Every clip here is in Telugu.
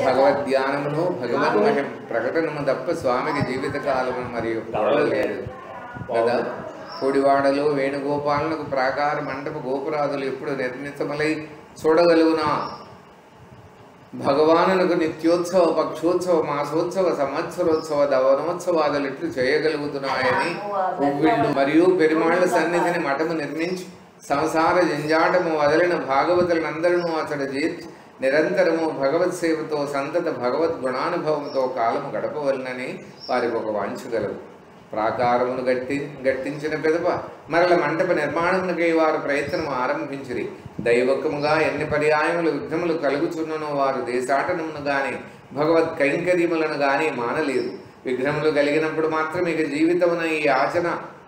భగవద్ధ్యానమును భగవన్ మహిమ ప్రకటనము తప్ప స్వామికి జీవిత కాలము మరియు లేదు కదా కోడివాడలో వేణుగోపాలనకు ప్రాకార మండప గోపురాదులు ఎప్పుడు నిర్మితములై చూడగలుగునా భగవానులకు నిత్యోత్సవ పక్షోత్సవ మాసోత్సవ సంవత్సరోత్సవ దవనోత్సవాదులు ఇట్లు చేయగలుగుతున్నాయని ఉవ్విళ్ళు మరియు పెరుమాళ్ల సన్నిధిని మఠము నిర్మించి సంసార జంజాటము వదలిన భాగవతులందరూ అతడు చేర్చి నిరంతరము భగవత్ సేవతో సంతత భగవద్ గుణానుభవంతో కాలము గడపవలనని వారికి ఒక వాంఛ గలదు ప్రాకారమును గట్టి గట్టించిన పెదప మరల మంటప నిర్మాణమునకై వారు ప్రయత్నము ఆరంభించిరి దైవకముగా ఎన్ని పర్యాయములు విఘ్నములు కలుగుచున్ననో వారు దేశాటనమును గాని భగవత్ కైంకర్యములను గాని మానలేదు విఘ్నములు కలిగినప్పుడు మాత్రం ఇక జీవితమున ఈ ఆచన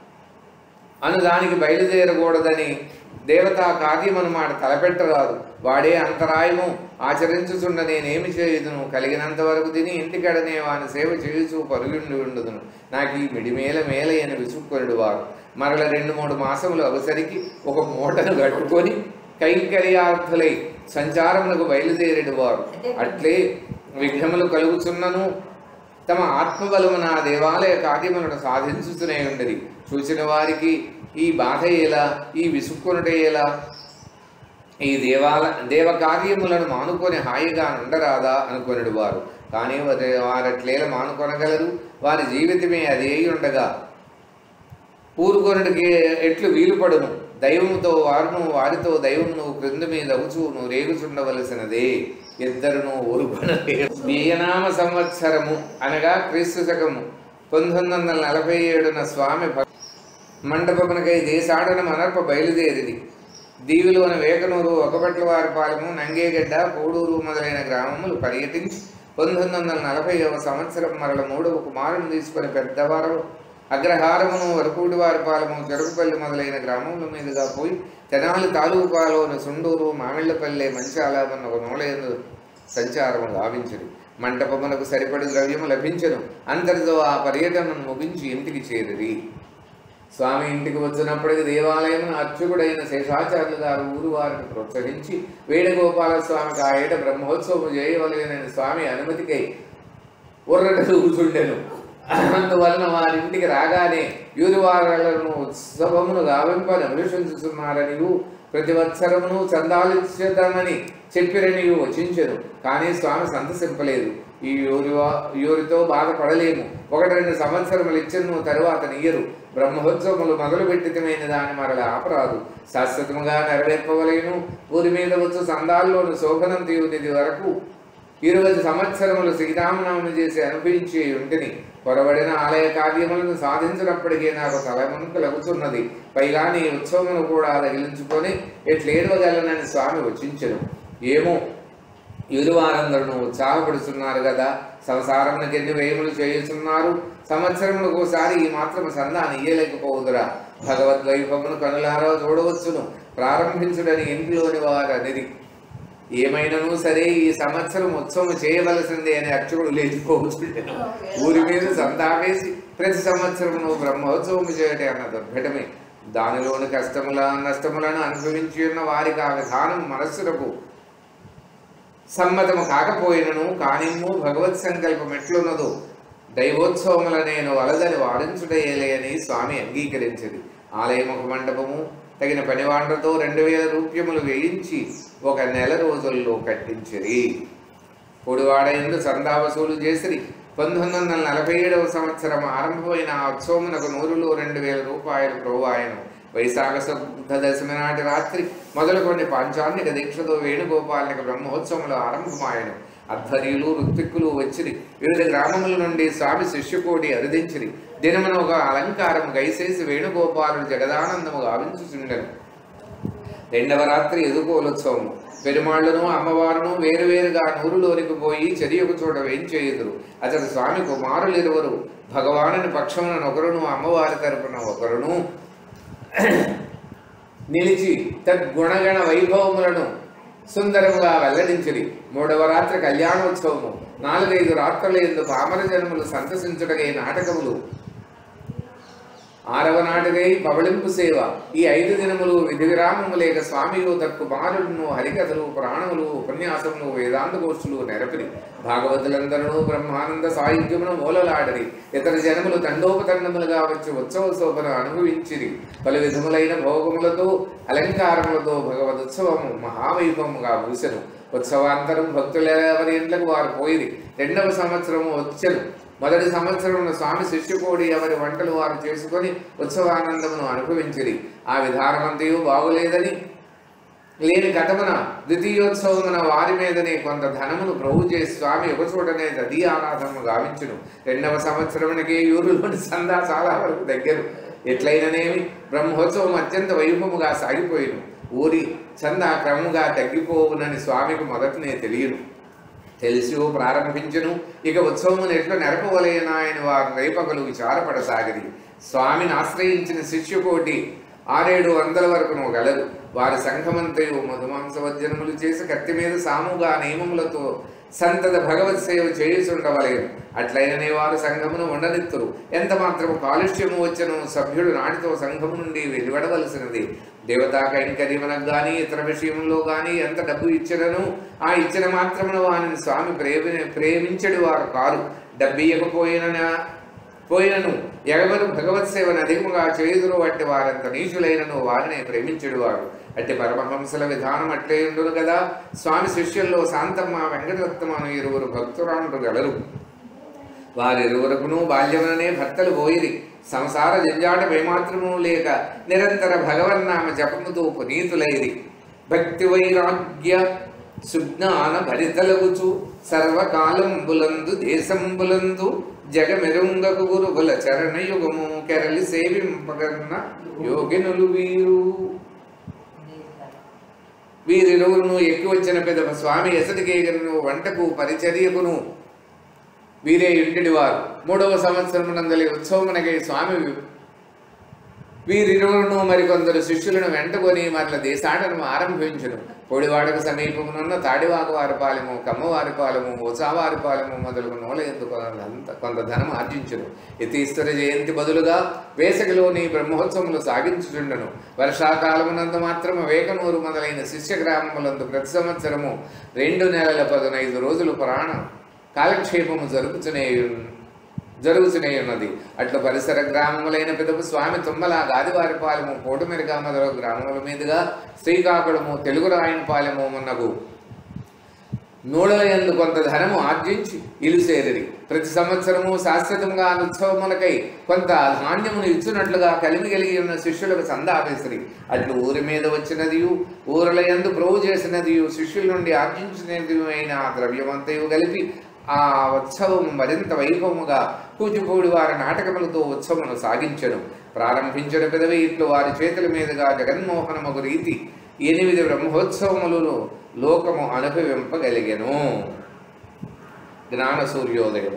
అను దానికి బయలుదేరకూడదని దేవతా కార్యమను మాట తలపెట్టరాదు వాడే అంతరాయము ఆచరించుచుండ నేనేమి చేయుదును కలిగినంత వరకు తిని ఇంటికడనే వాని సేవ చేయుచు పరుగుండి ఉండుదును నాకు ఈ మిడిమేల మేల అని విసుక్కొనుడు వారు మరల రెండు మూడు మాసములు అవసరికి ఒక మూటను కట్టుకొని కైంకర్యార్థులై సంచారమునకు బయలుదేరేడు వారు అట్లే విఘ్నములు కలుగుచున్నను తమ ఆత్మబలమున ఆ దేవాలయ కార్యములను సాధించుతూనే ఉండేది చూసిన వారికి ఈ బాధ ఎలా ఈ విసుక్కునుట ఎలా ఈ దేవాల దేవ కార్యములను మానుకొని హాయిగా ఉండరాదా అనుకొనడు వారు కానీ వారి వారట్లేల మానుకొనగలరు వారి జీవితమే అది అయి ఉండగా ఊరుకొనుడికి ఎట్లు వీలుపడును దైవముతో వారును వారితో దైవమును క్రింద మీద అవుచూను రేగుచుండవలసినదే ఇద్దరును ఊరుకొనలేరు వ్యయనామ సంవత్సరము అనగా క్రీస్తు శకము పంతొమ్మిది వందల నలభై ఏడున స్వామి భ- మండపమునకై దేశాడన మనర్ప బయలుదేరిది దీవిలోని వేకనూరు ఒకపట్ల వారిపాలెము నంగేగడ్డ కోడూరు మొదలైన గ్రామములు పర్యటించి పంతొమ్మిది వందల నలభైవ సంవత్సరం మరల మూడవ కుమారుని తీసుకొని పెద్దవారు అగ్రహారమును వరకూడి వారిపాలెము చెరుకుపల్లి మొదలైన గ్రామముల మీదుగా పోయి తెనాలి తాలూకాలోని సుండూరు మామిళ్లపల్లె మంచాలమన్న ఒక నూలయందు సంచారము గావించరు మంటపమునకు సరిపడి ద్రవ్యము లభించను అంతటితో ఆ పర్యటనను ముగించి ఇంటికి చేరిరి స్వామి ఇంటికి వచ్చినప్పటికి దేవాలయం అర్చకుడైన శేషాచార్యులు గారు ఊరు వారిని ప్రోత్సహించి వేణుగోపాల స్వామికి ఆ ఏట బ్రహ్మోత్సవం చేయవలెనని స్వామి అనుమతికై ఉర్రట కూర్చుండెను అందువలన వారింటికి రాగానే యూరివారలను ఉత్సవమును గావింపని అభిషించుతున్నారనియు ప్రతి వత్సరమును చందాలిచ్చేద్దామని చెప్పిరనియు వచించెను కానీ స్వామి సంతసింపలేదు ఈ యూరివా యూరితో బాధపడలేము ఒకటి రెండు సంవత్సరములు ఇచ్చను తరువాత నీయరు బ్రహ్మోత్సవములు మొదలు పెట్టితమైన దాని మరల ఆపరాదు శాశ్వతముగా నెరవేర్పవలేను ఊరి మీద వచ్చు సందాల్లోని శోభనం తీయునిది వరకు ఇరవై సంవత్సరములు శ్రీరామనవమి చేసి అనుభవించి ఉంటిని పొరబడిన ఆలయ కార్యములను సాధించినప్పటికీ నాకు తలమునకు లగుతున్నది పైగా నీ ఉత్సవమును కూడా తగిలించుకొని ఎట్లేడవగలనని స్వామి వచ్చించను ఏమో ఇరువారందరూ ఉత్సాహపడుతున్నారు కదా సంసారమునకు ఎన్ని వ్యయములు చేయుచున్నారు సంవత్సరములకు ఒకసారి ఈ మాత్రం సందాన్ని ఇయ్యలేకపోవుదురా భగవద్వైభవమును కనులారా చూడవచ్చును ప్రారంభించుడని ఇంటిలోని వారు అనేది ఏమైనను సరే ఈ సంవత్సరం ఉత్సవం చేయవలసిందే అని అర్చకుడు లేచిపోవచ్చుండెను ఊరి మీద సంతాపేసి ప్రతి సంవత్సరం నువ్వు బ్రహ్మోత్సవం చేయటే అన్న దుర్ఘటమే దానిలోని కష్టముల నష్టములను అనుభవించి ఉన్న వారికి ఆ విధానం మనస్సులకు సమ్మతము కాకపోయినను కానిమ్ము భగవత్ సంకల్పం ఎట్లున్నదో దైవోత్సవముల నేను వలదని వారించుటయేలే అని స్వామి అంగీకరించింది ఆలయముఖ మండపము తగిన పనివాండ్రతో రెండు వేల రూప్యములు వేయించి ఒక నెల రోజుల్లో కట్టించిరి పొడివాడ ఎందు చందా వసూలు చేసిరి పంతొమ్మిది వందల నలభై ఏడవ సంవత్సరం ఆరంభమైన ఆ ఉత్సవమునకు నూరులో రెండు వేల రూపాయలు ప్రోవాయను వైశాఖ శుద్ధ దశమి నాటి రాత్రి మొదలుకొని పాంచాన్నిక దీక్షతో వేణుగోపాలనిక బ్రహ్మోత్సవములు ఆరంభమాయను అధ్వర్యులు ఋత్విక్కులు వచ్చిరి వివిధ గ్రామముల నుండి స్వామి శిష్యకోటి అరుదించిరి దినమున ఒక అలంకారం గైసేసి వేణుగోపాలుడు జగదానందము గావించుచుండెను రెండవ రాత్రి ఎదుకోలోత్సవము పెరుమాళ్లను అమ్మవారును వేరువేరుగా నూరులోనికి పోయి చెరియొక చోట వేయించేయుదురు అతడు స్వామి కుమారులు ఇరువురు భగవానుని పక్షమున ఒకరును అమ్మవారి తరపున ఒకరును నిలిచి తద్గుణగణ వైభవములను సుందరముగా వెల్లడించిరి మూడవ రాత్రి కళ్యాణోత్సవము నాలుగైదు రాత్రుల ఎందు పామర జన్ములు సంతసించుటకై నాటకములు ఆరవ నాటిదై పవళింపు సేవ ఈ ఐదు దినములు విధి విరామము లేక స్వామియు తక్కు బాలుడును హరికథలు పురాణములు ఉపన్యాసములు వేదాంత గోష్ఠులు నెరపిరి భాగవతులందరూ బ్రహ్మానంద సాహిత్యమును మూలలాడరి ఇతర జనములు తండోపతండములుగా వచ్చి ఉత్సవ శోభను అనుభవించిరి పలు విధములైన భోగములతో అలంకారములతో భగవదుత్సవము మహావైభవముగా ముగిసెను ఉత్సవాంతరం భక్తులెవరి ఇంట్లకు వారు పోయిరి రెండవ సంవత్సరము వచ్చెను మొదటి సంవత్సరంలో స్వామి శిష్యుకోడి ఎవరి వంటలు వారు చేసుకొని ఉత్సవానందమును అనుభవించిరి ఆ విధానమంతయు బాగులేదని లేని కథమున ద్వితీయోత్సవమున వారి మీదనే కొంత ధనమును ప్రభు చేసి స్వామి ఒక చూడనే దదీ ఆరాధనము గావించును రెండవ సంవత్సరమునకే యూరులోని సందా చాలా వరకు దగ్గరు ఎట్లయిననేమి బ్రహ్మోత్సవం అత్యంత వైభవముగా సాగిపోయిను ఊరి చందా క్రమముగా తగ్గిపోవునని స్వామికి మొదటనే తెలియను తెలిసి ప్రారంభించును ఇక ఉత్సవమును ఎట్లు నెరపవలయనాయని వారు రేపగలు విచారపడసాగిరి స్వామిని ఆశ్రయించిన శిష్యుకోటి ఆరేడు వందల వరకును గలరు వారి సంఘమంతయు మధుమాంసవర్జనములు చేసి కత్తి మీద సాముగా నియమములతో సంతత భగవత్ సేవ చేయుచుండవలేను అట్లయిననే వారు సంఘమును ఉండనిత్తురు ఎంత మాత్రము కాలుష్యము వచ్చను సభ్యుడు నాటితో సంఘము నుండి వెలువడవలసినది దేవతా కైంకర్యమునకు గాని ఇతర విషయంలో గాని ఎంత డబ్బు ఇచ్చినను ఆ ఇచ్చిన మాత్రమున వారిని స్వామి ప్రేమి ప్రేమించడు వారు కారు డబ్బియ్యకపోయిన పోయినను ఎవరు భగవత్ సేవను అధికముగా చేయుదురు అట్టి వారంత నీచులైనను వారినే ప్రేమించడు వారు అట్టి పరమహంసల విధానం అట్లే ఉండును కదా స్వామి శిష్యుల్లో శాంతమ్మ వెంకటరత్నమ అను ఇరువురు భక్తురాండ్రు గలరు వారిరువురకును బాల్యముననే భర్తలు పోయిరి సంసార జంజాట ఏమాత్రము లేక నిరంతర భగవన్నామ జపముతో పునీతులైరి భక్తి వైరాగ్య సుజ్ఞాన భరితలగుచు సర్వకాలంబులందు దేశంబులందు జగమెరుంగకు గురువుల చరణయుగము కెరలి సేవింపగన్న యోగినులు వీరు వీరిరువురును ఎక్కువ వచ్చిన పెద్ద స్వామి ఎసటికేగను వంటకు పరిచర్యకును వీరే ఇంటిడి వారు మూడవ సంవత్సరం నందలి ఉత్సవమునకై స్వామి వీరిరువురును మరికొందరు శిష్యులను వెంటకొని మరల దేశాటను ఆరంభించును పొడివాడకు సమీపమునున్న తాడివాకు వారిపాలెము కమ్మవారిపాలెము ఓచావారిపాలెము మొదలుగు నూల ఎందుకు కొంత కొంత ధనం ఆర్జించును యతీశ్వర జయంతి బదులుగా వేసవిలోని బ్రహ్మోత్సవములు సాగించుచుండను వర్షాకాలమునందు మాత్రము వేకనూరు మొదలైన శిష్య గ్రామములందు ప్రతి సంవత్సరము రెండు నెలల పదునైదు రోజులు పురాణ కాలక్షేపము జరుపుచునే జరుగుతునే ఉన్నది అట్లా పరిసర గ్రామములైన పిదపు స్వామి తుమ్మల గాదివారిపాలెము కోటమెరుగా మొదలగు గ్రామముల మీదుగా శ్రీకాకుళము తెలుగు రాయనపాలెము మున్నగు నూడలయందు కొంత ధనము ఆర్జించి ఇలుసేరిరి ప్రతి సంవత్సరము శాశ్వతంగా ఉత్సవములకై కొంత ధాన్యమును ఇచ్చునట్లుగా కలిమి కలిగి ఉన్న శిష్యులకు సందాపేసిరి అట్లు ఊరి మీద వచ్చినదియు ఊరలయందు ప్రభు చేసినదియు శిష్యుల నుండి ఆర్జించినది అయిన ఆ ద్రవ్యమంతయు కలిపి ఆ ఉత్సవం మరింత వైభవముగా కూచిపూడి వారి నాటకములతో ఉత్సవమును సాగించను ప్రారంభించిన పెదవి ఇట్లు వారి చేతుల మీదుగా జగన్మోహనమగు రీతి ఎనిమిది బ్రహ్మోత్సవములను లోకము అనుభవింపగలిగెను జ్ఞాన సూర్యోదయము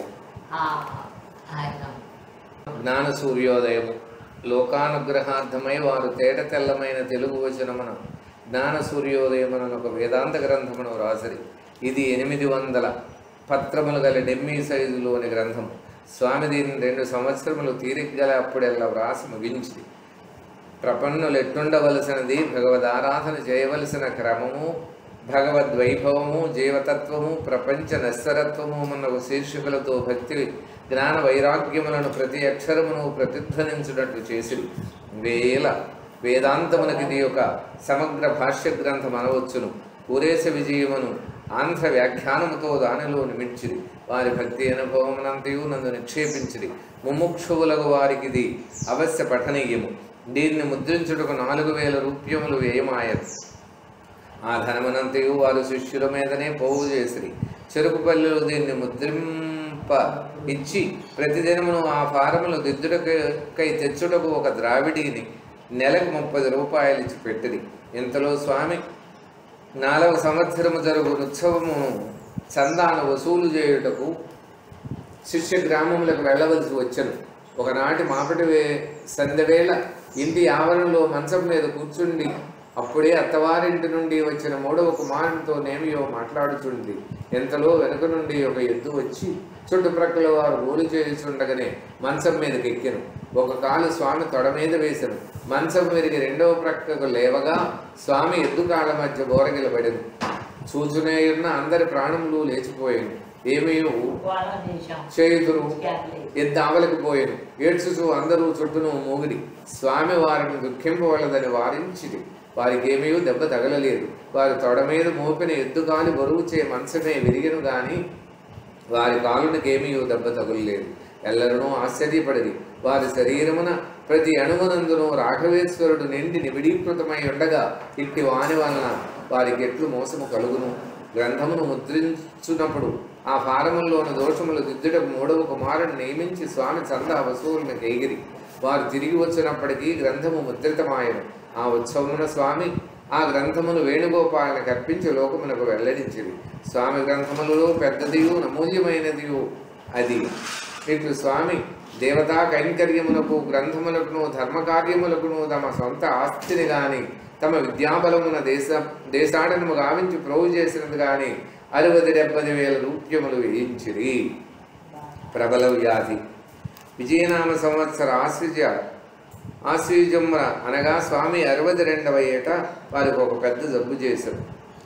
జ్ఞాన సూర్యోదయము లోకానుగ్రహార్థమై వారు తేట తెల్లమైన తెలుగు వచనమున జ్ఞాన సూర్యోదయమున ఒక వేదాంత గ్రంథమును రాసిరి ఇది ఎనిమిది వందల పత్రములు గల డెమ్మీ సైజులోని గ్రంథం స్వామి దీన్ని రెండు సంవత్సరములు తీరిక గల అప్పుడెల్లా వ్రాసి ముగించింది ప్రపన్నులు ఎట్టుండవలసినది భగవదారాధన చేయవలసిన క్రమము భగవద్వైభవము జీవతత్వము ప్రపంచ నశ్వరత్వము అన్న శీర్షికలతో భక్తి జ్ఞాన వైరాగ్యములను ప్రతి అక్షరమును ప్రతిధ్వనించున్నట్లు చేసి వేల వేదాంతమునకి ఇది ఒక సమగ్ర భాష్య గ్రంథం అనవచ్చును పూరేశ విజయమును ఆంధ్ర వ్యాఖ్యానముతో దానిలో నిమిడ్చిరి వారి భక్తి అనుభవమునంతయు నందు నిక్షేపించిరి ముముక్షువులకు వారికి ఇది అవశ్య పఠనీయము దీన్ని ముద్రించుటకు నాలుగు వేల రూప్యములు వ్యయమాయరు ఆ ధనమునంతయు వారు శిష్యుల మీదనే పోగు చేసిరి చెరుకు పల్లెలు దీన్ని ముద్రింప ఇచ్చి ప్రతిదినమును ఆ ఫారములు దిద్దుటకై తెచ్చుటకు ఒక ద్రావిడిని నెలకు ముప్పది రూపాయలు ఇచ్చి పెట్టిరి ఇంతలో స్వామి నాలుగవ సంవత్సరము జరుగు ఉత్సవము చందాను వసూలు చేయుటకు శిష్య గ్రామములకు వెళ్ళవలసి వచ్చను ఒకనాటి మాపటి వే సంధ్యవేళ ఇంటి ఆవరణలో మంచం మీద కూర్చుండి అప్పుడే అత్తవారింటి నుండి వచ్చిన మూడవ కుమారునితో నేమియో మాట్లాడుచుంది ఎంతలో వెనుక నుండి ఒక ఎద్దు వచ్చి చుట్టుప్రక్కల వారు గోలు చేయుచుండగానే మంచం మీదకి ఎక్కెను ఒక కాలు స్వామి తొడ మీద వేసెను మంచం మీదకి రెండవ ప్రక్కకు లేవగా స్వామి ఎద్దు కాళ్ళ మధ్య బోరగిలబడెను చూచునే ఉన్న అందరి ప్రాణములు లేచిపోయాను ఏమేయో వాళ్ళ దేశం చేయుదురు క్యాథలిక్. ఎద్దు ఆవలకు పోయాను ఏడ్చుచు అందరూ చుట్టూను మూగిరి స్వామి వారిని దుఃఖింపవలదని వారించిది వారికి ఏమీ దెబ్బ తగలలేదు వారి తొడ మీద మోపిన ఎద్దు కాలి బరువు చే మనసమే విరిగను గాని వారి కాలునికేమీ దెబ్బ తగులలేదు ఎల్లరూ ఆశ్చర్యపడిది వారి శరీరమున ప్రతి అణువనందును రాఘవేశ్వరుడు నిండి నిబిడీకృతమై ఉండగా ఇట్టి వాని వలన వారికి ఎట్లు మోసము కలుగును గ్రంథమును ముద్రించున్నప్పుడు ఆ ఫారముల్లోని దోషములు దిద్దుటకు మూడవ కుమారుని నియమించి స్వామి చంద వసూలను కేగిరి వారు తిరిగి వచ్చినప్పటికీ గ్రంథము ముద్రితమాయను ఆ ఉత్సవమున స్వామి ఆ గ్రంథమును వేణుగోపాలను కర్పించి లోకమునకు వెల్లడించింది స్వామి గ్రంథములలో పెద్దదియు నమూల్యమైనదియు అది ఇట్లు స్వామి దేవతా కైంకర్యములకు గ్రంథములకును ధర్మకార్యములకును తమ సొంత ఆస్తిని గాని తమ విద్యాబలమున దేశ దేశాటనము గావించి ప్రోగు చేసినది గాని అరవది డెబ్బది వేల రూప్యములు వేయించిరి ప్రబల వ్యాధి విజయనామ సంవత్సర ఆశ్వజ ఆశ్వయుజమ్ర అనగా స్వామి అరవది రెండవ ఏట వారికి ఒక పెద్ద జబ్బు చేశారు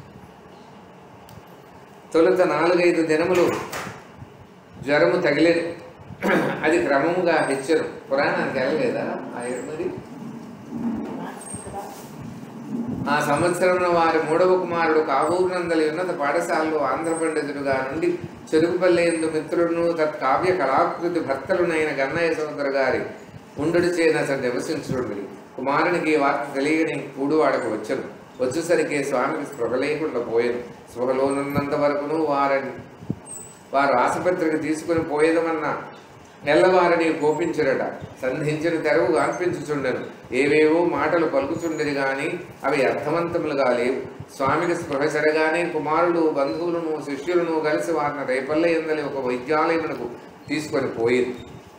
తొలుత నాలుగైదు దినములు జ్వరము తగిలేదు అది క్రమముగా హెచ్చరు పురాణానికి వెళ్ళలేదా ఆ ఏడు మరి ఆ సంవత్సరంలో వారి మూడవ కుమారుడు కావూరు నందలి ఉన్నత పాఠశాలలో ఆంధ్ర పండితుడుగా నుండి చెరుకుపల్లి ఎందు మిత్రులను తత్కావ్య కళాకృతి భర్తలునైన గన్నయ్య సోదర గారి ఉండుడు చేయన అతను నివసించుడు కుమారునికి ఈ వార్త తెలియని కూడువాడకు వచ్చను వచ్చేసరికి స్వామికి స్పృహ లేకుండా పోయాను స్పృహలోనున్నంత వరకును వారిని వారు ఆసుపత్రికి తీసుకుని పోయేదమన్న నెల్లవారిని కోపించురట సంధించిన తెరవు గాన్పించుచుండెను ఏవేవో మాటలు పలుకుచుండేది గాని అవి అర్థవంతములుగా లేవు స్వామికి స్పృహ సరగానే కుమారుడు బంధువులను శిష్యులను కలిసి వారిని రేపల్ల ఎందని ఒక వైద్యాలయమునకు తీసుకొని పోయింది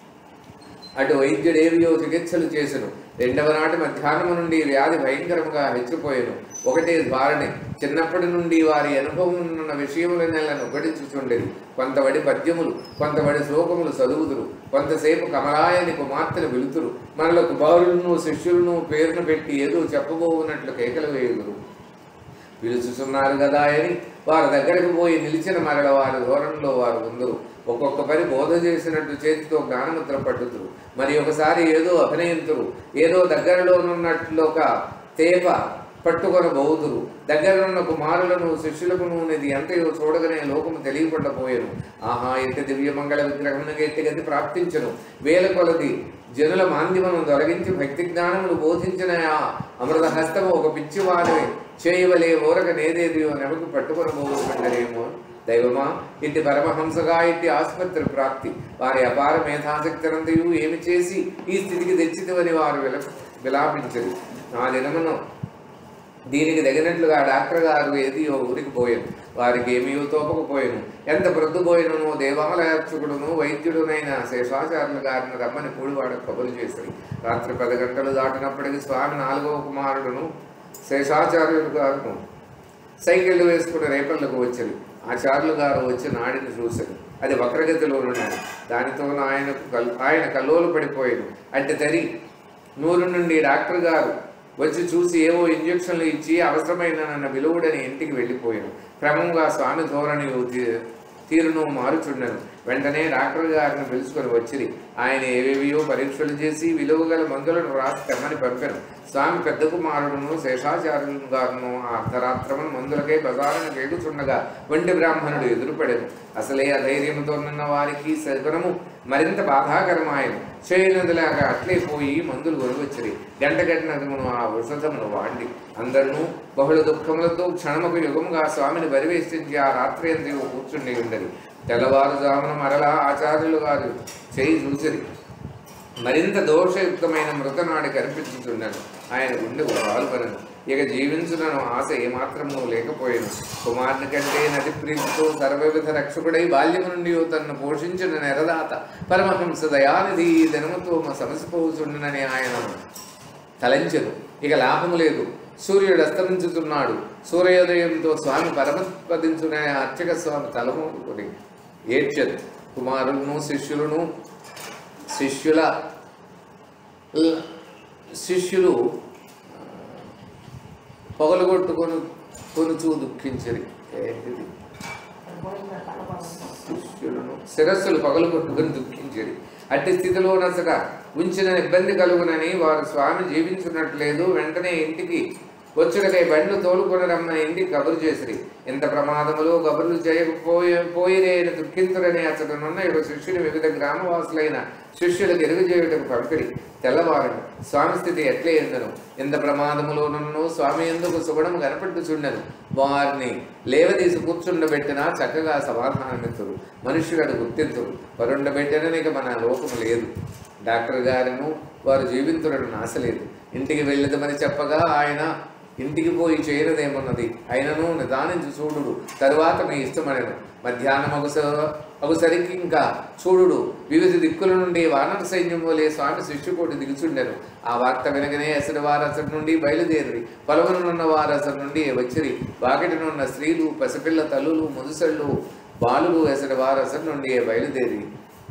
అటు వైద్యుడేవియో చికిత్సలు చేసెను రెండవ నాటి మధ్యాహ్నము నుండి వ్యాధి భయంకరముగా హెచ్చిపోయెను ఒకటే ద్వారని చిన్నప్పటి నుండి వారి అనుభవం ఉన్న విషయముల నెలను గడిచుచుండేది కొంతవడి పద్యములు కొంతవడి శ్లోకములు చదువుదురు కొంతసేపు కమలాయని కుమార్తెను వెలుతురు మనలో కుమారులను శిష్యులను పేరును పెట్టి ఏదో చెప్పబోవున్నట్లు కేకలు వేయుదురు పిలుచుచున్నారు కదా అని వారి దగ్గరకు పోయి నిలిచిన మరల వారి ధోరణిలో వారు ఉందరు ఒక్కొక్క పని బోధ చేసినట్టు చేతితో జ్ఞానముద్ర పట్టుతురు మరి ఒకసారి ఏదో అభినయింతురు ఏదో దగ్గరలోనున్నట్లు ఒక తేప పట్టుకొని బోదురు దగ్గరనున్న కుమారులను శిష్యులకును ఇది ఎంతయో చూడగానే లోకము తెలియకుండా పోయాను ఆహా ఇంత దివ్యమంగళ విగ్రహమునకు ఎట్టిగతి ప్రాప్తించను వేల కొలది జనుల మాంద్యమును తొలగించి భక్తి జ్ఞానమును బోధించిన ఆ అమృత హస్తము ఒక పిచ్చివాడి చేయవలే ఊరక నేదేదియో నెమకు పట్టుకొని పోగొట్టుకుంటారేమో దైవమా ఇట్టి పరమహంసగా ఇట్టి ఆసుపత్రి ప్రాప్తి వారి అపార మేధాశక్తినంతయు ఏమి చేసి ఈ స్థితికి తెచ్చితివని వారు విల విలాపించరు ఆ దినమును దీనికి తగినట్లుగా డాక్టర్ గారు ఏది ఓ ఊరికి పోయాను వారికి ఏమీ తోపకపోయాను ఎంత ప్రొద్దుపోయినను దేవాలయార్చకుడును వైద్యుడునైన శేషాచార్యుల గారిని రమ్మని కూడివాడు కబురు చేశారు రాత్రి పది గంటలు దాటినప్పటికీ స్వామి నాలుగవ కుమారుడును శేషాచార్యులు గారును సైకిళ్ళు వేసుకుని రేపళ్ళకు వచ్చారు ఆచార్యులు గారు వచ్చి నాడిని చూశారు అది వక్రగతిలో ఉన్నాడు దానితో ఆయనకు కల్- ఆయన కల్లోలు పడిపోయాడు అంటే తరి నూరు నుండి డాక్టర్ గారు వచ్చి చూసి ఏవో ఇంజక్షన్లు ఇచ్చి అవసరమైన నన్ను విలువుడని ఇంటికి వెళ్ళిపోయాను క్రమంగా స్వామి ధోరణి తీ- తీరును మారుచుండెను వెంటనే డాక్టర్ గారిని పిలుచుకొని వచ్చిరి ఆయన ఏవేవియో పరీక్షలు చేసి విలువగల మందులను వ్రాసి తెమ్మని పంపాను స్వామి పెద్ద కుమారుడును శేషాచార్యులు గారును ఆ అర్ధరాత్రమును మందులకై బజారును వేగుచుండగా వంటి బ్రాహ్మణుడు ఎదురుపడెను అసలే అధైర్యముతో ఉన్న వారికి సగునము మరింత బాధాకరమాయను చేయనదిలాగా అట్లే పోయి మందులు కొనుగొచ్చిరి గంట గంటనదుమును ఆ ఔషధమును వాడి అందరూ బహుళ దుఃఖములతో క్షణముకు యుగముగా స్వామిని పరివేష్టించి ఆ రాత్రి అంతయు కూర్చుండి ఉండని తెల్లవారుజామున మరలా ఆచార్యులు గారు చేయి చూసిరి మరింత దోషయుక్తమైన మృతనాడి కనిపించుచున్నాను ఆయన గుండె పాల్పనను ఇక జీవించునను ఆశ ఏమాత్రము లేకపోయాను కుమారుని కంటే నది ప్రీతితో సర్వవిధ రక్షకుడై బాల్యము నుండి తన్ను పోషించిన నెరదాత పరమహంస దయానిధి ఈ దినముతో మా సమసిపోచుండనని ఆయన తలంచెను ఇక లాభము లేదు సూర్యుడు అస్తమించుతున్నాడు సూర్యోదయంతో స్వామి పరమపదించునే అర్చక స్వామి తలముకుని ఏడ్చదు కుమారులను శిష్యులను శిష్యుల ల- శిష్యులు పొగలగొట్టుకొని కొనుచూ దుఃఖించరి ఏంటిది శిష్యులను శిరస్సులు పగలు కొట్టుకుని దుఃఖించేది అట్టి స్థితిలో నసక ఉంచిన ఇబ్బంది కలుగునని వారు స్వామి జీవించున్నట్లేదు వెంటనే ఇంటికి వచ్చుడకై బండ్లు తోలుకొని రమ్మని ఇంటికి కబురు చేసిరి ఇంత ప్రమాదములు కబుర్లు చేయకపోయే పోయిరే అని దుఃఖింతురని అతడునున్న యొక్క శిష్యుని వివిధ గ్రామవాసులైన శిష్యులకు ఎరుగు చేయుటకు పంపిడి తెల్లవారను స్వామి స్థితి ఎట్లే ఎందను ఇంత ప్రమాదములో నన్ను స్వామి ఎందుకు సుగుణం కనపట్టుచుండెను వారిని లేవదీసి కూర్చుండబెట్టినా చక్కగా సమాధానమిత్తురు మనుష్యులను గుర్తింతురు వరుండబెట్టిననిక మన లోకము లేదు డాక్టర్ గారిను వారు జీవింతులను నాశలేదు ఇంటికి వెళ్ళదమని చెప్పగా ఆయన ఇంటికి పోయి చేయనదేమున్నది అయినను నిదానించి చూడుడు తరువాత మీ ఇష్టమనను మధ్యాహ్నం అగుస అగుసరికి ఇంకా చూడుడు వివిధ దిక్కుల నుండి వానర సైన్యం వలె స్వామి శిష్యుకోటి దిగుచుండెను ఆ వార్త వినగనే అసలు వారు అసలు నుండి బయలుదేరి పొలమునున్న వారు అసలు నుండి వచ్చిరి వాకిటనున్న స్త్రీలు పసిపిల్ల తల్లులు ముదుసళ్ళు బాలులు అసలు వారు అసలు నుండి బయలుదేరి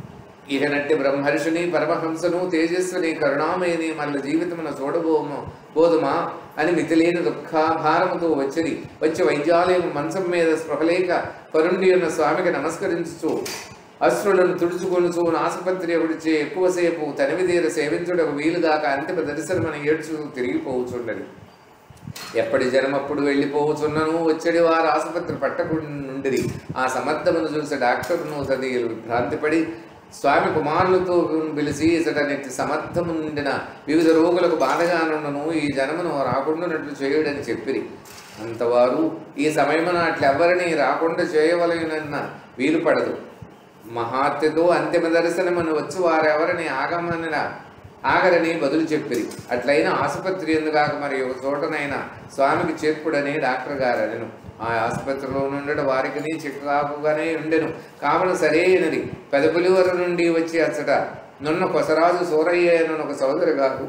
ఇహనట్టి బ్రహ్మర్షిని పరమహంసను తేజస్విని కరుణామయని మళ్ళీ జీవితమున చూడబోము బోధమా అని మితిలేని దుఃఖాభారముతో వచ్చిరి వచ్చి వైద్యాలయం మంచం మీద స్పృహలేక పరుండి ఉన్న స్వామికి నమస్కరించుచు అశ్రులను తుడుచుకొనుచు ఆసుపత్రి ఒకటిచే ఎక్కువసేపు తనివిదీర సేవించుటకు వీలుగాక అంతిమ దర్శనమని ఏడ్చు తిరిగిపోవుచుండని ఎప్పటి జనమప్పుడు వెళ్ళిపోవచ్చున్నను వచ్చేది వారు ఆసుపత్రి పట్టకుండిరి ఆ సమర్థమును చూసి డాక్టర్ను సదీయులు భ్రాంతిపడి స్వామి కుమారులతో పిలిచి ఇతడనెట్టి సమర్థము నిండిన వివిధ రోగులకు బాధగానున్నను ఈ జనమును రాకుండానట్లు చేయుడని చెప్పిరి అంతవారు ఈ సమయమున అట్లెవ్వరిని రాకుండా చేయవలనన్న వీలు పడదు మహాత్యతో అంతిమ దర్శనమును వచ్చి వారెవరిని ఆగమన ఆగరని బదులు చెప్పిరి అట్లయిన ఆసుపత్రి ఎందుగాక మరి ఒక చోటనైనా స్వామికి చేర్పుడని డాక్టర్ గారు అనెను ఆ ఆసుపత్రిలో నుండి వారికి చికాకుగానే ఉండెను కావున సరైనది పెదపులివర నుండి వచ్చి అచ్చట నున్న కొసరాజు సూరయ్య అని ఒక సోదరి గారు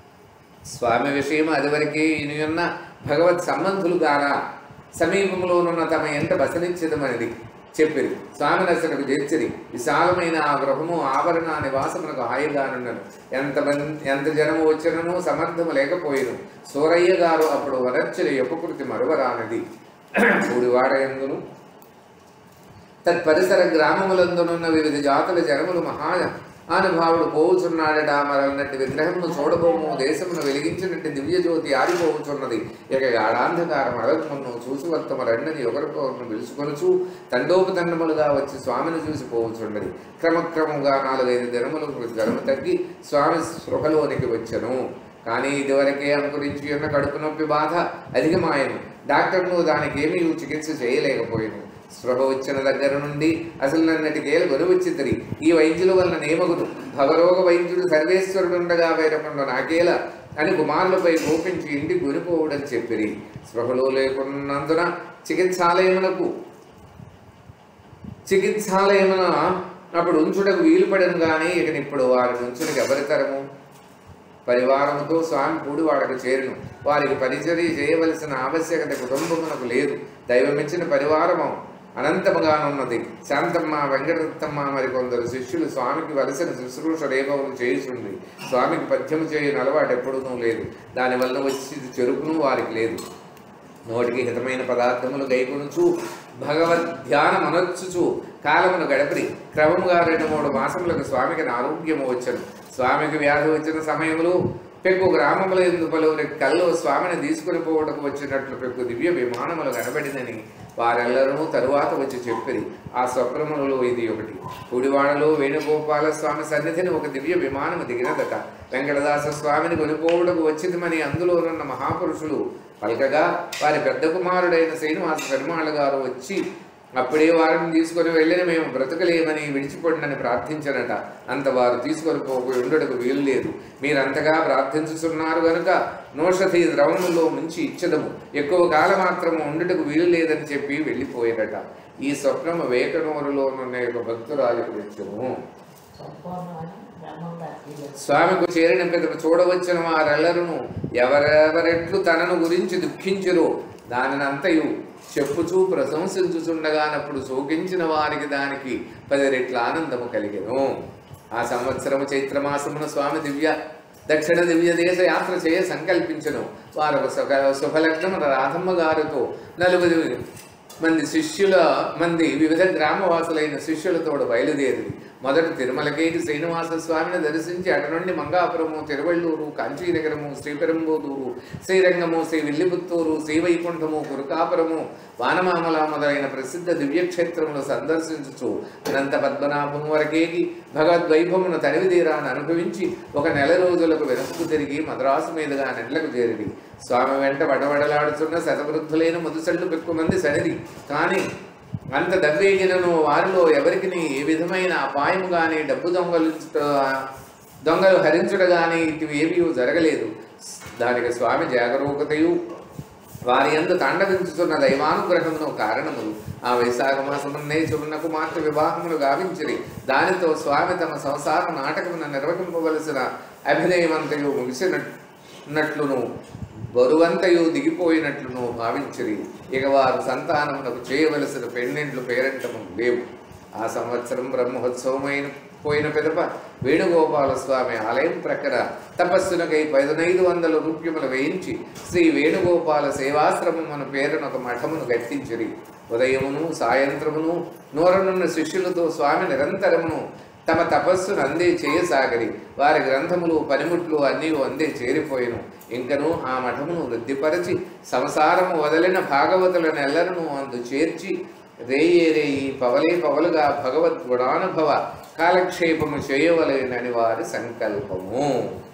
స్వామి విషయం అదివరకే ఇనియున్న భగవత్ సంబంధులు గారా సమీపంలోనున్న తమ ఎంట బసనిచ్చిదమనిది చెప్పిరి స్వామి దర్శనకు చేర్చిరి విశాలమైన ఆ గృహము ఆభరణ నివాసమునకు హాయిగానున్నను ఎంత మంది ఎంత జనము వచ్చినను సమర్థము లేకపోయిను సూరయ్య గారు అప్పుడు వనర్చలి ఉపకృతి మరువరానిది కూడివాడ ఎందును తత్పరిసర గ్రామములందునున్న వివిధ జాతుల జనములు మహా ఆనుభావుడు పోవుచున్నాడట మరన్నట్టు విగ్రహమును చూడబోము దేశమును వెలిగించినట్టు దివ్య జ్యోతి ఆరిపోవుచున్నది ఇక గాఢాంధకారం అడగమును చూసి వర్తమ రెండని ఒకరికొకరిని పిలుచుకొనుచు తండోపతండములుగా వచ్చి స్వామిని చూసి పోవుచున్నది క్రమక్రమంగా నాలుగైదు దినములకు జ్వరము తగ్గి స్వామి స్పృహలోనికి వచ్చెను కానీ ఇదివరకే అనుకరించి ఉన్న కడుపు నొప్పి బాధ అధికమాయను డాక్టర్ను దానికి ఏమీ చికిత్స చేయలేకపోయాను స్పృహ వచ్చిన దగ్గర నుండి అసలు నన్నటికేలు గొనువచ్చిద్దరి ఈ వైద్యుల వలన నేమగును భవరోగ వైద్యుడు సర్వేశ్వరుడుండగా వేరకుండా నాకేల అని కుమారులపై కోపించి ఇంటికి కొనిపోవుడని చెప్పిరి స్పృహలో లేకున్నందున చికిత్సాలయమునకు చికిత్సాలయమున అప్పుడు ఉంచుటకు వీలు పడను కానీ ఇక ఇప్పుడు వారిని ఉంచుటకు ఎవరితరము పరివారముతో స్వామి పూడివాడకు చేరును వారికి పరిచర్య చేయవలసిన ఆవశ్యకత కుటుంబమునకు లేదు దైవమిచ్చిన పరివారము అనంతముగానున్నది శాంతమ్మ వెంకటరత్తమ్మ మరికొందరు శిష్యులు స్వామికి వలసిన శుశ్రూష రేపములు చేయుచుంది స్వామికి పద్యము చేయని అలవాటు ఎప్పుడూ లేదు దానివల్ల వచ్చి చెరుకును వారికి లేదు నోటికి హితమైన పదార్థములు గైకొనుచు భగవద్ ధ్యానం అనొచ్చుచు కాలమును గడపరి క్రమముగా రెండు మూడు మాసములకు స్వామికి ఆరోగ్యము వచ్చను స్వామికి వ్యాధి వచ్చిన సమయములు పెక్కు గ్రామముల ఎందు పలువురి కల్లో స్వామిని తీసుకుని పోవటకు వచ్చినట్లు పెక్కు దివ్య విమానములు కనబడినని వారెల్లరూ తరువాత వచ్చి చెప్పిరి ఆ స్వప్నములలో ఇది ఒకటి కుడివాడలో వేణుగోపాల స్వామి సన్నిధిని ఒక దివ్య విమానము దిగినదట వెంకటదాస స్వామిని కొనుకోవడకు వచ్చిందమని అందులోనున్న మహాపురుషులు పలకగా వారి పెద్ద కుమారుడైన శ్రీనివాస పెరుమాళ గారు వచ్చి అప్పుడే వారిని తీసుకొని వెళ్ళిన మేము బ్రతకలేమని విడిచిపోండని ప్రార్థించనట అంత వారు తీసుకొని పోకు ఉండడకు వీలు లేదు మీరంతగా ప్రార్థించుతున్నారు గనుక నోషధి ద్రవములో ముంచి ఇచ్చదము ఎక్కువ కాలం మాత్రము ఉండుటకు వీలు లేదని చెప్పి వెళ్ళిపోయారట ఈ స్వప్నము వేకనూరులో ఉన్న ఒక భక్తురాలికి వచ్చము సంపూర్ణమైన స్వామికు చేరిన పిదప చూడవచ్చిన వారెల్లరును ఎవరెవరెట్లు తనను గురించి దుఃఖించురో దానినంతయు చెప్పుచూ ప్రశంసించుచుండగానప్పుడు శోకించిన వారికి దానికి పది రెట్ల ఆనందము కలిగెను ఆ సంవత్సరము చైత్రమాసమున స్వామి దివ్య దక్షిణ దివ్య దేశ యాత్ర చేయ సంకల్పించను వారు ఒక సుఖ శుభలగ్నమున రాధమ్మ గారితో నలుగురు మంది శిష్యుల మంది వివిధ గ్రామవాసులైన శిష్యులతోడు బయలుదేరి మొదట తిరుమలకేటి శ్రీనివాస స్వామిని దర్శించి అటు నుండి మంగాపురము తిరువళ్ళూరు కాంచీనగరము శ్రీపెరంబూదూరు శ్రీరంగము శ్రీ విల్లిపుత్తూరు శ్రీవైకుంఠము కురుకాపురము వానమామల మొదలైన ప్రసిద్ధ దివ్యక్షేత్రములు సందర్శించుచు అనంత పద్మనాభం వరకేగి భగవద్వైభవమును తనివి తీరాన్ని అనుభవించి ఒక నెల రోజులకు వెనక్కు తిరిగి మద్రాసు మీదుగా నెట్లకు చేరిడి స్వామి వెంట వడవడలాడుచున్న శతవృద్ధులైన ముదుసళ్ళు పెక్కు మంది సనిది కానీ అంత దవ్వేగినను వారిలో ఎవరికి ఏ విధమైన అపాయం కానీ డబ్బు దొంగలించుట దొంగలు హరించుట కానీ ఇటివి ఏవి జరగలేదు దానికి స్వామి జాగరూకతయు వారి ఎందు తాండవించుతున్న దైవానుగ్రహమును కారణములు ఆ వైశాఖ మాసమున్నే చున్న కుమార్తె వివాహములు గావించిరి దానితో స్వామి తమ సంసార నాటకమును నిర్వహింపవలసిన అభినయమంతయు ముగిసినట్లును బరువంతయు దిగిపోయినట్లును భావించిరి ఇక వారు సంతానమునకు చేయవలసిన పెళ్ళింట్లు పేరంటము లేవు ఆ సంవత్సరం బ్రహ్మోత్సవమైన పోయిన పిదప వేణుగోపాల స్వామి ఆలయం ప్రక్కన తపస్సునకై పదనైదు వందల రూప్యములు వేయించి శ్రీ వేణుగోపాల సేవాశ్రమమున పేరున ఒక మఠమును కట్టించిరి ఉదయమును సాయంత్రమును నూరనున్న శిష్యులతో స్వామి నిరంతరమును తమ తపస్సును అందే చేయసాగరి వారి గ్రంథములు పనిముట్లు అన్నీ అందే చేరిపోయిను ఇంకను ఆ మఠమును వృద్ధిపరచి సంసారము వదలిన భాగవతులను ఎల్లరను అందు చేర్చి రేయే రేయి పవలే పవలుగా భగవద్ గుణానుభవ కాలక్షేపము చేయవలెనని వారి సంకల్పము